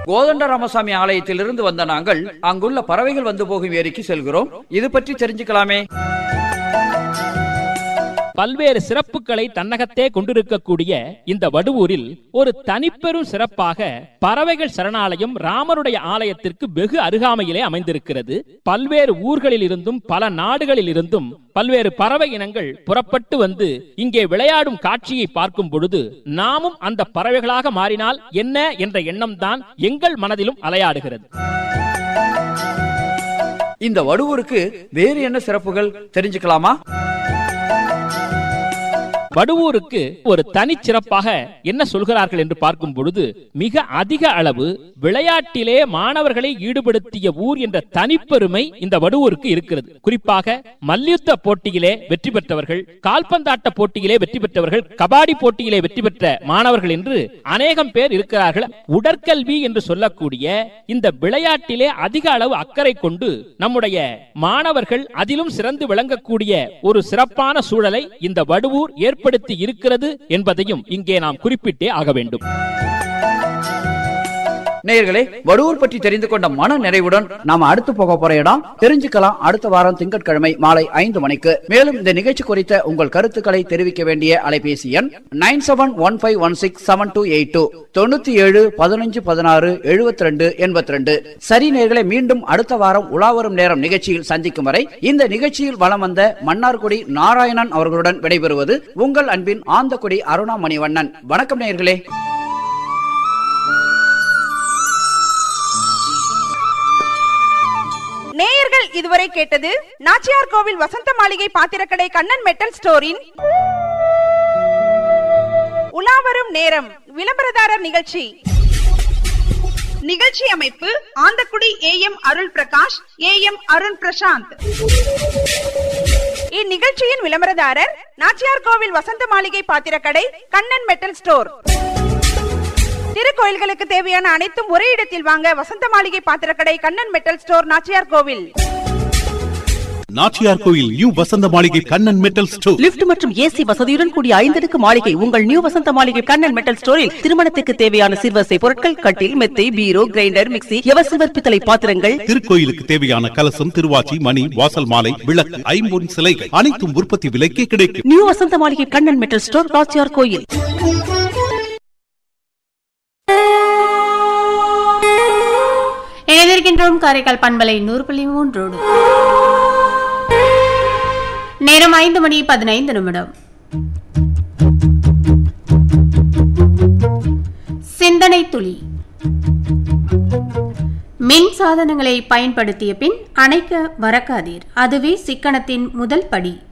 கோதண்ட ராமசாமி ஆலயத்திலிருந்து வந்த நாங்கள் அங்குள்ள பறவைகள் வந்து போகும் ஏரிக்கு செல்கிறோம் இது பற்றி தெரிஞ்சுக்கலாமே பல்வேறு சிறப்புகளை தன்னகத்தே கொண்டிருக்கக்கூடிய இந்த வடுவூரில் ஒரு தனிப்பெரும் சிறப்பாக பறவைகள் சரணாலயம் ராமருடைய ஆலயத்திற்கு வெகு அருகாமையிலே அமைந்திருக்கிறது பல்வேறு ஊர்களில் இருந்தும் பல நாடுகளில் இருந்தும் பல்வேறு பறவை இனங்கள் புறப்பட்டு வந்து இங்கே விளையாடும் காட்சியை பார்க்கும் பொழுது நாமும் அந்த பறவைகளாக மாறினால் என்ன என்ற எண்ணம் தான் எங்கள் மனதிலும் அலையாடுகிறது இந்த வடுவூருக்கு வேறு என்ன சிறப்புகள் தெரிஞ்சுக்கலாமா வடுவூருக்கு ஒரு தனிச்சிறப்பாக என்ன சொல்கிறார்கள் என்று பார்க்கும் பொழுது மிக அதிக அளவு விளையாட்டிலே மாணவர்களை ஈடுபடுத்திய ஊர் என்ற தனிப்பெருமை இந்த வடுவூருக்கு இருக்கிறது குறிப்பாக மல்யுத்த போட்டியிலே வெற்றி பெற்றவர்கள் கால்பந்தாட்ட போட்டியிலே வெற்றி பெற்றவர்கள் கபாடி போட்டியிலே வெற்றி பெற்ற மாணவர்கள் என்று அநேகம் பேர் இருக்கிறார்கள் உடற்கல்வி என்று சொல்லக்கூடிய இந்த விளையாட்டிலே அதிக அளவு அக்கறை கொண்டு நம்முடைய மாணவர்கள் அதிலும் சிறந்து விளங்கக்கூடிய ஒரு சிறப்பான சூழலை இந்த வடுவூர் ஏற்படுத்தி இருக்கிறது என்பதையும் இங்கே நாம் குறிப்பிட்டே ஆக வேண்டும் நேயர்களே வடுவூர் பற்றி தெரிந்து கொண்ட மன நிறைவுடன் நாம அடுத்து போக போற இடம் தெரிஞ்சுக்கலாம் அடுத்த வாரம் திங்கட்கிழமை மாலை ஐந்து மணிக்கு மேலும் இந்த நிகழ்ச்சி குறித்த உங்கள் கருத்துக்களை தெரிவிக்க வேண்டிய அலைபேசி எண் nine seven one five one six seven two eight two தொண்ணூத்தி ஏழு பதினஞ்சு பதினாறு எழுபத்தி ரெண்டு எண்பத்தி ரெண்டு சரி நேர்களை மீண்டும் அடுத்த வாரம் உலாவரும் நேரம் நிகழ்ச்சியில் சந்திக்கும் வரை இந்த நிகழ்ச்சியில் வலம் வந்த மன்னார்குடி நாராயணன் அவர்களுடன் விடைபெறுவது உங்கள் அன்பின் ஆந்தக்குடி அருணா மணிவண்ணன் வணக்கம் நேயர்களே நேயர்கள் இதுவரை கேட்டது நாச்சியார் கோவில் வசந்த மாளிகை பாத்திரக்கடை கண்ணன் மெட்டல் ஸ்டோரின் உலாவரும் நேரம் விளம்பரதாரர் நிகழ்ச்சி நிகழ்ச்சி அமைப்பு Anthakudi A M Arul Prakash A M Arun Prasanth இந்நிகழ்ச்சியின் விளம்பரதாரர் நாச்சியார் கோவில் வசந்த மாளிகை பாத்திரக்கடை கண்ணன் மெட்டல் ஸ்டோர் திருக்கோயில்களுக்கு தேவையான அனைத்தும் ஒரே இடத்தில் வாங்க வசந்த மாளிகை பாத்திரக்கடை Kannan metal store Nachiyar Kovil Nachiyar Koyil new Vasantha Maligai Kannan metal store lift மற்றும் ஏசி வசதியுடன் கூடிய ஐந்தடுக்கு மாளிகை உங்கள் நியூ வசந்த மாளிகை கண்ணன் மெட்டல் ஸ்டோரில் திருமணத்துக்கு தேவையான சிறுவசை பொருட்கள் கட்டில் மெத்தை bureau grinder mixie ever silver பித்தளை பாத்திரங்கள் திருக்கோயிலுக்கு தேவையான கலசம் திருவாச்சி மணி வாசல் மாலை விளக்கு ஐம்பொன் சிலைகள் அனைத்தும் உற்பத்தி விலைக்கே கிடைக்கும் new Vasantha Maligai Kannan metal store ராச்சியார் கோயில் இணைந்திருக்கின்றோம் காரைக்கால் பண்பலை நூறு புள்ளி மூன்றோடு நேரம் ஐந்து மணி பதினைந்து நிமிடம் சிந்தனை துளி மின் சாதனங்களை பயன்படுத்திய பின் அணைக்க மறக்காதீர் அதுவே சிக்கனத்தின் முதல் படி